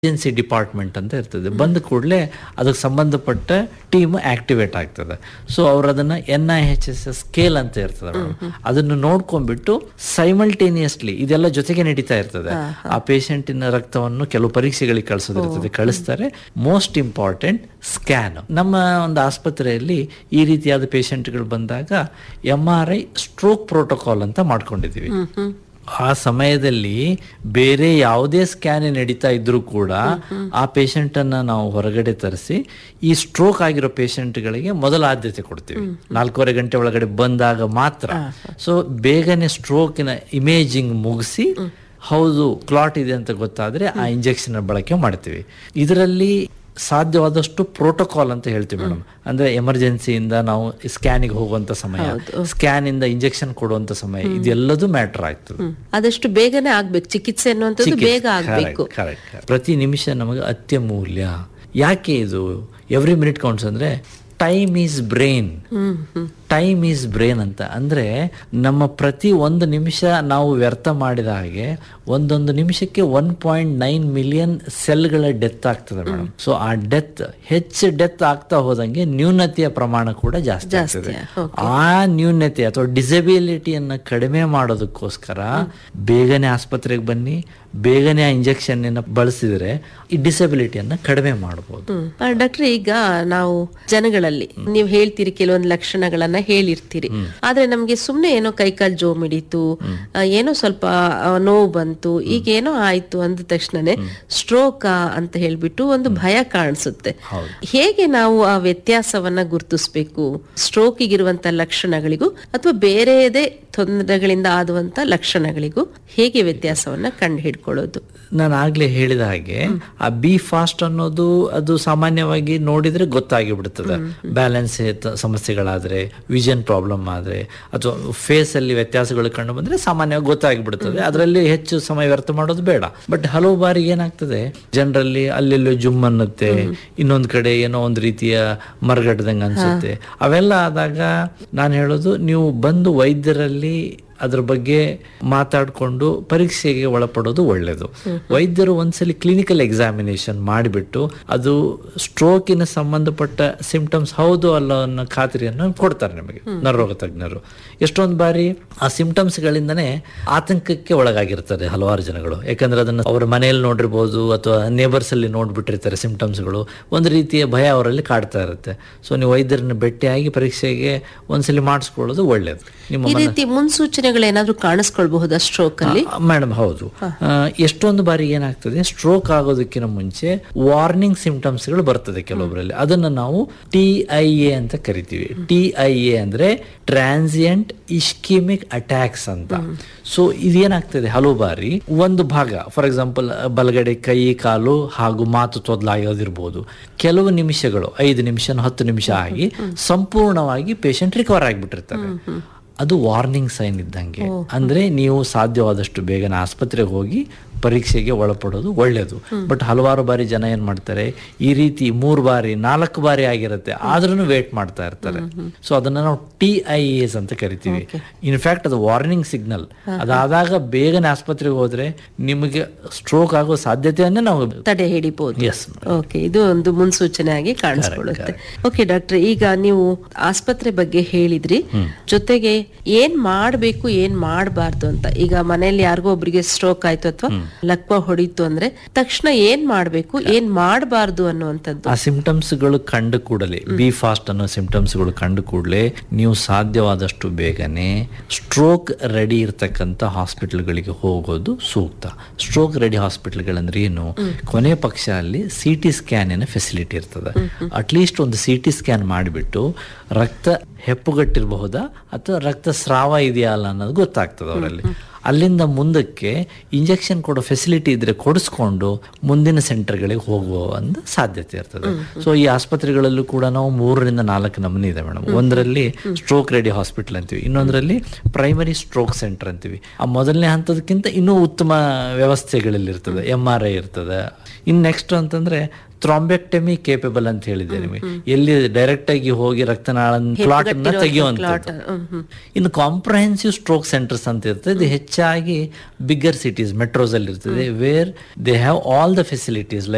Emergency department ಅಂತ ಇರ್ತದೆ ಬಂದ ಕೂಡಲೇ ಅದಕ್ಕೆ ಸಂಬಂಧಪಟ್ಟ ಟೀಮ್ ಆಕ್ಟಿವೇಟ್ ಆಗ್ತದೆ ಸೊ ಅವ್ರು ಅದನ್ನ N I H S S scale ಅಂತ ಇರ್ತದೆ ಮೇಡಮ್ ಅದನ್ನು ನೋಡ್ಕೊಂಡ್ಬಿಟ್ಟು ಸೈಮಲ್ಟೇನಿಯಸ್ಲಿ ಇದೆಲ್ಲ ಜೊತೆಗೆ ನಡೀತಾ ಇರ್ತದೆ ಆ ಪೇಷಂಟಿನ ರಕ್ತವನ್ನು ಕೆಲವು ಪರೀಕ್ಷೆಗಳಿಗೆ ಕಳಿಸೋದಿರ್ತದೆ ಕಳಿಸ್ತಾರೆ ಮೋಸ್ಟ್ ಇಂಪಾರ್ಟೆಂಟ್ ಸ್ಕ್ಯಾನ್ ನಮ್ಮ ಒಂದು ಆಸ್ಪತ್ರೆಯಲ್ಲಿ ಈ ರೀತಿಯಾದ ಪೇಷಂಟ್ಗಳು ಬಂದಾಗ M R I stroke protocol ಅಂತ ಮಾಡ್ಕೊಂಡಿದ್ದೀವಿ ಆ ಸಮಯದಲ್ಲಿ ಬೇರೆ ಯಾವುದೇ ಸ್ಕ್ಯಾನ್ ನಡೀತಾ ಇದ್ರೂ ಕೂಡ ಆ ಪೇಷಂಟ್ ಅನ್ನ ನಾವು ಹೊರಗಡೆ ತರಿಸಿ ಈ ಸ್ಟ್ರೋಕ್ ಆಗಿರೋ ಪೇಷಂಟ್ಗಳಿಗೆ ಮೊದಲ ಆದ್ಯತೆ ಕೊಡ್ತೀವಿ ನಾಲ್ಕೂವರೆ ಗಂಟೆ ಒಳಗಡೆ ಬಂದಾಗ ಮಾತ್ರ ಸೊ ಬೇಗನೆ ಸ್ಟ್ರೋಕಿನ ಇಮೇಜಿಂಗ್ ಮುಗಿಸಿ ಹೌದು ಕ್ಲಾಟ್ ಇದೆ ಅಂತ ಗೊತ್ತಾದ್ರೆ ಆ ಇಂಜೆಕ್ಷನ್ ಬಳಕೆ ಮಾಡ್ತೀವಿ ಇದರಲ್ಲಿ ಸಾಧ್ಯವಾದಷ್ಟು ಪ್ರೋಟೋಕಾಲ್ ಅಂತ ಹೇಳ್ತೀವಿ ಮೇಡಮ್ ಅಂದ್ರೆ ಎಮರ್ಜೆನ್ಸಿಯಿಂದ ನಾವು ಸ್ಕ್ಯಾನಿಗೆ ಹೋಗುವಂತ ಸಮಯ ಸ್ಕ್ಯಾನ್ ಇಂದ ಇಂಜೆಕ್ಷನ್ ಕೊಡುವಂತ ಸಮಯ ಇದೆಲ್ಲದೂ ಮ್ಯಾಟರ್ ಆಗ್ತದೆ ಆದಷ್ಟು ಬೇಗನೆ ಆಗ್ಬೇಕು ಚಿಕಿತ್ಸೆ ಅನ್ನುವಂಥದ್ದು ಬೇಗ ಆಗ್ಬೇಕು Correct, correct. ಪ್ರತಿ ನಿಮಿಷ ನಮಗೆ ಅತ್ಯಮೂಲ್ಯ ಯಾಕೆ ಇದು ಎವ್ರಿ ಮಿನಿಟ್ ಕೌಂಟ್ಸ್ ಅಂದ್ರೆ time is brain time is brain ಅಂತ ಅಂದ್ರೆ ನಮ್ಮ ಪ್ರತಿ ಒಂದು ನಿಮಿಷ ನಾವು ವ್ಯರ್ಥ ಮಾಡಿದ ಹಾಗೆ ಒಂದೊಂದು ನಿಮಿಷಕ್ಕೆ ಒನ್ ಪಾಯಿಂಟ್ ನೈನ್ ಮಿಲಿಯನ್ ಸೆಲ್ಗಳ ಡೆತ್ ಆಗ್ತದೆ ಮೇಡಮ್ ಸೊ ಆ ಡೆತ್ ಹೆಚ್ಚು ಡೆತ್ ಆಗ್ತಾ ಹೋದಂಗೆ ನ್ಯೂನತೆಯ ಪ್ರಮಾಣ ಕೂಡ ಜಾಸ್ತಿ ಆಗ್ತದೆ ಆ ನ್ಯೂನತೆ ಅಥವಾ ಡಿಸಬಿಲಿಟಿಯನ್ನ ಕಡಿಮೆ ಮಾಡೋದಕ್ಕೋಸ್ಕರ ಬೇಗನೆ ಆಸ್ಪತ್ರೆಗೆ ಬನ್ನಿ ಬೇಗನೆ ಆ ಇಂಜೆಕ್ಷನ್ ಬಳಸಿದ್ರೆ ಈ ಡಿಸಬಿಲಿಟಿಯನ್ನ ಕಡಿಮೆ ಮಾಡಬಹುದು ಡಾಕ್ಟರ್ ಈಗ ನಾವು ಜನಗಳಲ್ಲಿ ನೀವು ಹೇಳ್ತೀರಿ ಕೆಲವೊಂದು ಲಕ್ಷಣಗಳನ್ನ ಹೇಳಿರ್ತೀರಿ ಆದ್ರೆ ನಮ್ಗೆ ಸುಮ್ನೆ ಏನೋ ಕೈಕಾಲ್ ಜೋ ಮಿಡಿತು ಆ, ಏನೋ ಸ್ವಲ್ಪ ಆ, ನೋವು ಬಂತು ಈಗ ಏನೋ ಆಯ್ತು ಅಂದ ತಕ್ಷಣನೇ ಸ್ಟ್ರೋಕ್ ಅಂತ ಹೇಳ್ಬಿಟ್ಟು ಒಂದು ಭಯ ಕಾಣಿಸುತ್ತೆ ಹೇಗೆ ನಾವು ಆ ವ್ಯತ್ಯಾಸವನ್ನ ಗುರುತಿಸ್ಬೇಕು ಸ್ಟ್ರೋಕ್ ಇರುವಂತ ಲಕ್ಷಣಗಳಿಗೂ ಅಥವಾ ಬೇರೆದೇ ತೊಂದರೆಗಳಿಂದ ಆದುವಂತ ಲಕ್ಷಣಗಳಿಗೂ ಹೇಗೆ ವ್ಯತ್ಯಾಸವನ್ನ ಕಂಡು ಹಿಡ್ಕೊಳ್ಳೋದು ನಾನು ಆಗ್ಲೇ ಹೇಳಿದ ಹಾಗೆ ಆ ಬಿ ಫಾಸ್ಟ್ ಅನ್ನೋದು ಅದು ಸಾಮಾನ್ಯವಾಗಿ ನೋಡಿದ್ರೆ ಗೊತ್ತಾಗಿ ಬಿಡ್ತದೆ ಬ್ಯಾಲೆನ್ಸ್ ಸಮಸ್ಯೆಗಳಾದ್ರೆ ವಿಷನ್ ಪ್ರಾಬ್ಲಮ್ ಆದ್ರೆ ಅಥವಾ ಫೇಸ್ ಅಲ್ಲಿ ವ್ಯತ್ಯಾಸಗಳು ಕಂಡು ಬಂದ್ರೆ ಸಾಮಾನ್ಯವಾಗಿ ಗೊತ್ತಾಗಿ ಬಿಡ್ತದೆ ಅದರಲ್ಲಿ ಹೆಚ್ಚು ಸಮಯ ವ್ಯರ್ಥ ಮಾಡೋದು ಬೇಡ ಬಟ್ ಹಲವು ಬಾರಿ ಏನಾಗ್ತದೆ ಜನರಲ್ಲಿ ಅಲ್ಲೆಲ್ಲೋ ಜುಮ್ ಅನ್ನುತ್ತೆ ಇನ್ನೊಂದ್ ಕಡೆ ಏನೋ ಒಂದು ರೀತಿಯ ಮರಗಟ್ಟದಂಗೆ ಅನ್ಸುತ್ತೆ ಅವೆಲ್ಲ ಆದಾಗ ನಾನು ಹೇಳೋದು ನೀವು ಬಂದು ವೈದ್ಯರಲ್ಲಿ ಅದ್ರ ಬಗ್ಗೆ ಮಾತಾಡಿಕೊಂಡು ಪರೀಕ್ಷೆಗೆ ಒಳಪಡೋದು ಒಳ್ಳೆಯದು ವೈದ್ಯರು ಒಂದ್ಸಲಿ ಕ್ಲಿನಿಕಲ್ ಎಕ್ಸಾಮಿನೇಷನ್ ಮಾಡಿಬಿಟ್ಟು ಅದು ಸ್ಟ್ರೋಕಿನ ಸಂಬಂಧಪಟ್ಟ ಸಿಂಪ್ಟಮ್ಸ್ ಹೌದು ಅಲ್ಲ ಅನ್ನೋ ಖಾತ್ರಿಯನ್ನು ಕೊಡ್ತಾರೆ ನಿಮಗೆ ನರರೋಗ ತಜ್ಞರು ಎಷ್ಟೊಂದು ಬಾರಿ ಆ ಸಿಂಪ್ಟಮ್ಸ್ಗಳಿಂದನೇ ಆತಂಕಕ್ಕೆ ಒಳಗಾಗಿರ್ತಾರೆ ಹಲವಾರು ಜನಗಳು ಯಾಕಂದ್ರೆ ಅದನ್ನು ಅವರ ಮನೆಯಲ್ಲಿ ನೋಡಿರ್ಬೋದು ಅಥವಾ ನೇಬರ್ಸ್ ಅಲ್ಲಿ ನೋಡ್ಬಿಟ್ಟಿರ್ತಾರೆ ಸಿಂಪ್ಟಮ್ಸ್ಗಳು ಒಂದು ರೀತಿಯ ಭಯ ಅವರಲ್ಲಿ ಕಾಡ್ತಾ ಇರುತ್ತೆ ಸೊ ನೀವು ವೈದ್ಯರನ್ನ ಭೇಟಿಯಾಗಿ ಪರೀಕ್ಷೆಗೆ ಒಂದ್ಸಲಿ ಮಾಡಿಸ್ಕೊಳ್ಳೋದು ಒಳ್ಳೇದು ನಿಮ್ಮ ಈ ರೀತಿ ಮುನ್ಸೂಚನೆಗಳೇನಾದ್ರೂ ಕಾಣಿಸ್ಕೊಳ್ಬಹುದಾ ಸ್ಟ್ರೋಕ್ ಅಲ್ಲಿ ಮೇಡಮ್ ಹೌದು ಆ, ಎಷ್ಟೊಂದು ಬಾರಿ ಏನಾಗ್ತದೆ ಸ್ಟ್ರೋಕ್ ಆಗೋದಕ್ಕಿಂತ ಮುಂಚೆ ವಾರ್ನಿಂಗ್ ಸಿಂಪ್ಟಮ್ಸ್ ಗಳು ಬರ್ತದೆ ಕೆಲವೊಬ್ಬರಲ್ಲಿ ಅದನ್ನ ನಾವು ಟಿ ಐ ಎ ಅಂತ ಕರಿತೀವಿ ಟಿ ಐ ಎ ಅಂದ್ರೆ ಟ್ರಾನ್ಸಿಯಂಟ್ ಇಸ್ಕಿಮಿಕ್ ಅಟ್ಯಾಕ್ಸ್ ಅಂತ ಸೊ ಇದೇನಾಗ್ತದೆ ಹಲವು ಬಾರಿ ಒಂದು ಭಾಗ ಫಾರ್ ಎಕ್ಸಾಂಪಲ್ ಬಲಗಡೆ ಕೈ ಕಾಲು ಹಾಗೂ ಮಾತು ತೊದಲಾಗೋದಿರ್ಬೋದು ಕೆಲವು ನಿಮಿಷಗಳು ಐದು ನಿಮಿಷ ಹತ್ತು ನಿಮಿಷ ಆಗಿ ಸಂಪೂರ್ಣವಾಗಿ ಪೇಷಂಟ್ ರಿಕವರ್ ಆಗಿಬಿಟ್ಟಿರ್ತಾರೆ ಅದು ವಾರ್ನಿಂಗ್ ಸೈನ್ ಇದ್ದಂಗೆ ಅಂದ್ರೆ ನೀವು ಸಾಧ್ಯವಾದಷ್ಟು ಬೇಗನೆ ಆಸ್ಪತ್ರೆಗೆ ಹೋಗಿ ಪರೀಕ್ಷೆಗೆ ಒಳಪಡೋದು ಒಳ್ಳೆಯದು ಬಟ್ ಹಲವಾರು ಬಾರಿ ಜನ ಏನ್ ಮಾಡ್ತಾರೆ ಈ ರೀತಿ ಮೂರು ಬಾರಿ ನಾಲ್ಕು ಬಾರಿ ಆಗಿರುತ್ತೆ ಆದ್ರೂ ವೇಟ್ ಮಾಡ್ತಾ ಇರ್ತಾರೆ ಸೊ ಅದನ್ನ ನಾವು ಟಿ ಐ ಎಸ್ ಅಂತ ಕರಿತೀವಿ ಇನ್ಫ್ಯಾಕ್ಟ್ ಅದು ವಾರ್ನಿಂಗ್ ಸಿಗ್ನಲ್ ಅದಾದಾಗ ಬೇಗನೆ ಆಸ್ಪತ್ರೆಗೆ ಹೋದ್ರೆ ನಿಮಗೆ ಸ್ಟ್ರೋಕ್ ಆಗೋ ಸಾಧ್ಯತೆಯನ್ನೇ ನಾವು ತಡೆ ಹಿಡಿಬಹುದು ಎಸ್ ಓಕೆ ಇದು ಒಂದು ಮುನ್ಸೂಚನೆ ಆಗಿ ಕಾಣಿಸ್ಕೊಳ್ಳುತ್ತೆ ಓಕೆ ಡಾಕ್ಟರ್ ಈಗ ನೀವು ಆಸ್ಪತ್ರೆ ಬಗ್ಗೆ ಹೇಳಿದ್ರಿ ಜೊತೆಗೆ ಏನ್ ಮಾಡ್ಬೇಕು ಏನ್ ಮಾಡಬಾರ್ದು ಅಂತ ಈಗ ಮನೆಯಲ್ಲಿ ಯಾರಿಗೋ ಒಬ್ರಿಗೆ ಸ್ಟ್ರೋಕ್ ಆಯ್ತು ಅಥವಾ ಲಕ್ವ ಹೊಡಿತು ಅಂದ್ರೆ ತಕ್ಷಣ ಏನ್ ಮಾಡ್ಬೇಕು ಏನ್ ಮಾಡಬಾರ್ದು ಅನ್ನುವಂಥದ್ದು ಆ ಸಿಂಪ್ಟಮ್ಸ್ಗಳು ಕಂಡು ಕೂಡಲೇ ಬಿ ಫಾಸ್ಟ್ ಅನ್ನೋ ಸಿಂಪ್ಟಮ್ಸ್ಗಳು ಕಂಡು ಕೂಡಲೇ ನೀವು ಸಾಧ್ಯವಾದಷ್ಟು ಬೇಗನೆ ಸ್ಟ್ರೋಕ್ ರೆಡಿ ಇರ್ತಕ್ಕಂಥ ಹಾಸ್ಪಿಟಲ್ಗಳಿಗೆ ಹೋಗೋದು ಸೂಕ್ತ ಸ್ಟ್ರೋಕ್ ರೆಡಿ ಹಾಸ್ಪಿಟಲ್ಗಳಂದ್ರೆ ಏನು ಕೊನೆ ಪಕ್ಷ ಅಲ್ಲಿ ಸಿ ಟಿ ಸ್ಕ್ಯಾನಿನ ಫೆಸಿಲಿಟಿ ಇರ್ತದೆ ಅಟ್ಲೀಸ್ಟ್ ಒಂದು ಸಿ ಟಿ ಸ್ಕ್ಯಾನ್ ಮಾಡಿಬಿಟ್ಟು ರಕ್ತ ಹೆಪ್ಪುಗಟ್ಟಿರಬಹುದಾ ಅಥವಾ ರಕ್ತ ಸ್ರಾವ ಇದೆಯಾ ಅಲ್ಲ ಅನ್ನೋದು ಗೊತ್ತಾಗ್ತದೆ ಅವರಲ್ಲಿ ಅಲ್ಲಿಂದ ಮುಂದಕ್ಕೆ ಇಂಜೆಕ್ಷನ್ ಕೊಡೋ ಫೆಸಿಲಿಟಿ ಇದ್ರೆ ಕೊಡಿಸ್ಕೊಂಡು ಮುಂದಿನ ಸೆಂಟರ್ಗಳಿಗೆ ಹೋಗುವ ಒಂದು ಸಾಧ್ಯತೆ ಇರ್ತದೆ ಸೊ ಈ ಆಸ್ಪತ್ರೆಗಳಲ್ಲೂ ಕೂಡ ನಾವು ಮೂರರಿಂದ ನಾಲ್ಕು ನಮೂನೆ ಇದೆ ಮೇಡಮ್ ಒಂದರಲ್ಲಿ ಸ್ಟ್ರೋಕ್ ರೆಡಿ ಹಾಸ್ಪಿಟಲ್ ಅಂತೀವಿ ಇನ್ನೊಂದರಲ್ಲಿ ಪ್ರೈಮರಿ ಸ್ಟ್ರೋಕ್ ಸೆಂಟರ್ ಅಂತೀವಿ ಆ ಮೊದಲನೇ ಹಂತದಕ್ಕಿಂತ ಇನ್ನೂ ಉತ್ತಮ ವ್ಯವಸ್ಥೆಗಳಲ್ಲಿ ಇರ್ತದೆ ಎಂ ಆರ್ ಐ ಇರ್ತದೆ ಇನ್ ನೆಕ್ಸ್ಟ್ ಅಂತಂದ್ರೆ ಥ್ರಾಂಬೆಕ್ಟಮಿ ಕೇಪಬಲ್ ಅಂತ ಹೇಳಿದೆ ನಿಮಗೆ ಎಲ್ಲಿ ಡೈರೆಕ್ಟ್ ಆಗಿ ಹೋಗಿ ರಕ್ತನಾಳ ಕ್ಲಾಟ್ ಅನ್ನ ತೆಗೆಯುವಂಥದ್ದು ಇನ್ನು ಕಾಂಪ್ರಹೆನ್ಸಿವ್ ಸ್ಟ್ರೋಕ್ ಸೆಂಟರ್ಸ್ ಅಂತ ಇರ್ತದೆ ಇದು ಹೆಚ್ಚಾಗಿ ಬಿಗ್ಗರ್ ಸಿಟೀಸ್ ಮೆಟ್ರೋಸ್ ಅಲ್ಲಿ ಇರ್ತದೆ where they have all the facilities